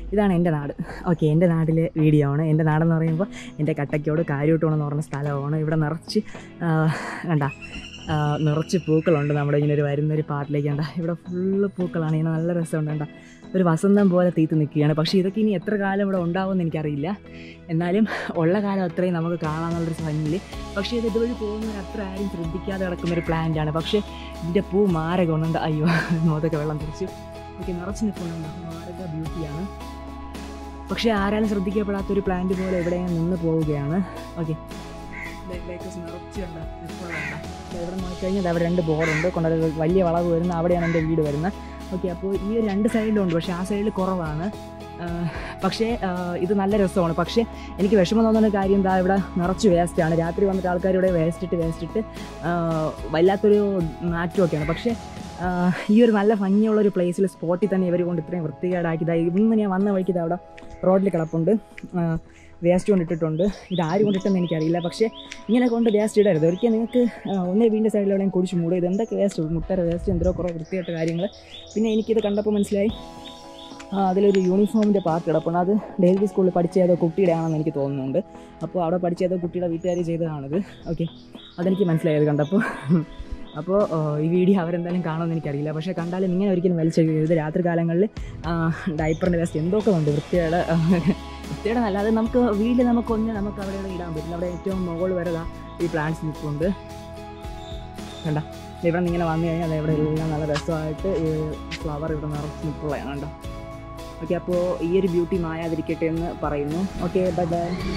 ഇതാണ് എൻ്റെ നാട് ഓക്കെ എൻ്റെ നാട്ടിലെ വീഡിയോ ആണ് എൻ്റെ നാടെന്ന് പറയുമ്പോൾ എൻ്റെ കട്ടക്കോട് കാര്യോട്ടോണെന്ന് പറഞ്ഞ സ്ഥലമാണ് ഇവിടെ നിറച്ച് ആ, കണ്ട ആ, നിറച്ച് പൂക്കളുണ്ട് നമ്മുടെ ഇങ്ങനെ ഒരു വരുന്നൊരു പാട്ടിലേക്ക് കണ്ട ഇവിടെ ഫുള്ള് പൂക്കളാണ് ഇങ്ങനെ നല്ല രസമുണ്ട് കണ്ട ഒരു വസന്തം പോലെ തീത്ത് നിൽക്കുകയാണ് പക്ഷേ ഇതൊക്കെ ഇനി എത്ര കാലം ഇവിടെ ഉണ്ടാവുമെന്ന് എനിക്കറിയില്ല എന്നാലും ഉള്ള കാലം അത്രയും നമുക്ക് കാണാമെന്നുള്ളൊരു ഭംഗിയിൽ പക്ഷേ ഇത് ഇതുവഴി പോകുന്നവർ അത്ര ആരും ശ്രദ്ധിക്കാതെ കിടക്കുന്ന ഒരു പ്ലാന്റ് ആണ് പക്ഷേ ഇതിൻ്റെ പൂ മാരകമുണ്ട് അയ്യോ മുഖത്തൊക്കെ വെള്ളം തിരിച്ചു എനിക്ക് നിറച്ച് നിൽക്കുന്നുണ്ട് മാരക ബ്യൂട്ടിയാണ് പക്ഷേ ആരാലും ശ്രദ്ധിക്കപ്പെടാത്തൊരു പ്ലാന്റ് പോലെ ഇവിടെ ഇങ്ങനെ നിന്ന് പോവുകയാണ് ഓക്കെ നിറച്ച് കണ്ട ഇവിടെ നോക്കിക്കഴിഞ്ഞാൽ അവിടെ രണ്ട് ബോർഡുണ്ട് കൊണ്ടൊരു വലിയ വളവ് വരുന്ന അവിടെയാണ് എൻ്റെ വീട് വരുന്നത് ഓക്കെ അപ്പോൾ ഈ ഒരു രണ്ട് സൈഡിലും ഉണ്ട് പക്ഷേ ആ സൈഡിൽ കുറവാണ് ആ, പക്ഷേ ആ, ഇത് നല്ല രസമാണ് പക്ഷേ എനിക്ക് വിഷമം തോന്നുന്ന കാര്യം എന്താ ഇവിടെ നിറച്ച് വേസ്റ്റാണ് രാത്രി വന്നിട്ട് ആൾക്കാർ ഇവിടെ വേസ്റ്റ് ഇട്ട് വേസ്റ്റ് ഇട്ട് ആ, വല്ലാത്തൊരു നാറ്റുമൊക്കെയാണ് പക്ഷേ ആ, ഈ ഒരു നല്ല ഭംഗിയുള്ള ഒരു പ്ലേസിൽ സ്പോട്ടിൽ തന്നെ ഇവർ കൊണ്ട് ഇത്രയും വൃത്തികേടാക്കിയതായി ഇന്ന് ഞാൻ വന്ന വഴിക്ക് ഇത് അവിടെ റോഡിൽ കിടപ്പുണ്ട് വേസ്റ്റ് കൊണ്ടിട്ടിട്ടുണ്ട് ഇത് ആര് കൊണ്ടിട്ടെന്ന് എനിക്കറിയില്ല പക്ഷേ ഇങ്ങനെ കൊണ്ട് വേസ്റ്റ് ഇടരുത് ഒരിക്കൽ നിങ്ങൾക്ക് ആ, ഒന്നേ വീടിൻ്റെ സൈഡിൽ എവിടെയും കുടിച്ച് മൂടും ഇത് എന്തൊക്കെ വേസ്റ്റ് മുട്ടര വേസ്റ്റ് എന്തോ കുറേ വൃത്തിയായിട്ട് കാര്യങ്ങൾ പിന്നെ എനിക്കിത് കണ്ടപ്പോൾ മനസ്സിലായി ആ, അതിലൊരു യൂണിഫോമിൻ്റെ പാർട്ട് കിടപ്പുണ്ട് അത് ഡെയിലി സ്കൂളിൽ പഠിച്ച ഏതോ കുട്ടിയുടെ ആണെന്ന് എനിക്ക് തോന്നുന്നുണ്ട് അപ്പോൾ അവിടെ പഠിച്ച ഏതോ കുട്ടിയുടെ വീട്ടുകാർ ചെയ്തതാണിത് ഓക്കെ അതെനിക്ക് മനസ്സിലായത് കണ്ടപ്പോൾ അപ്പോൾ ഈ വീഡിയോ അവരെന്തായാലും കാണുമെന്ന് എനിക്കറിയില്ല പക്ഷേ കണ്ടാലും ഇങ്ങനെ ഒരിക്കലും വലിച്ചെഴുതരുത് രാത്രി കാലങ്ങളിൽ ഡൈപ്പറിൻ്റെ വേസ്റ്റ് എന്തൊക്കെ ഉണ്ട് വൃത്തിയുടെ വൃത്തിയുടെ നല്ല അത് നമുക്ക് വീട്ടിൽ നമുക്കൊന്ന് നമുക്ക് അവിടെ ഇവിടെ ഇടാൻ പറ്റില്ല അവിടെ ഏറ്റവും മുകളിൽ വരെ ദാ ഈ പ്ലാന്റ്സ് നിൽപ്പുണ്ട് കണ്ട ഇവിടെ നിന്ന് ഇങ്ങനെ വന്നു കഴിഞ്ഞാൽ ഇവിടെ എല്ലാം നല്ല രസമായിട്ട് ഈ ഫ്ലവർ ഇവിടെ നിറച്ച് നിൽപ്പുള്ളതാണ് കണ്ടോ ഓക്കെ അപ്പോൾ ഈ ഒരു ബ്യൂട്ടി മായാതിരിക്കട്ടെ എന്ന് പറയുന്നു ഓക്കെ ബൈ ബൈ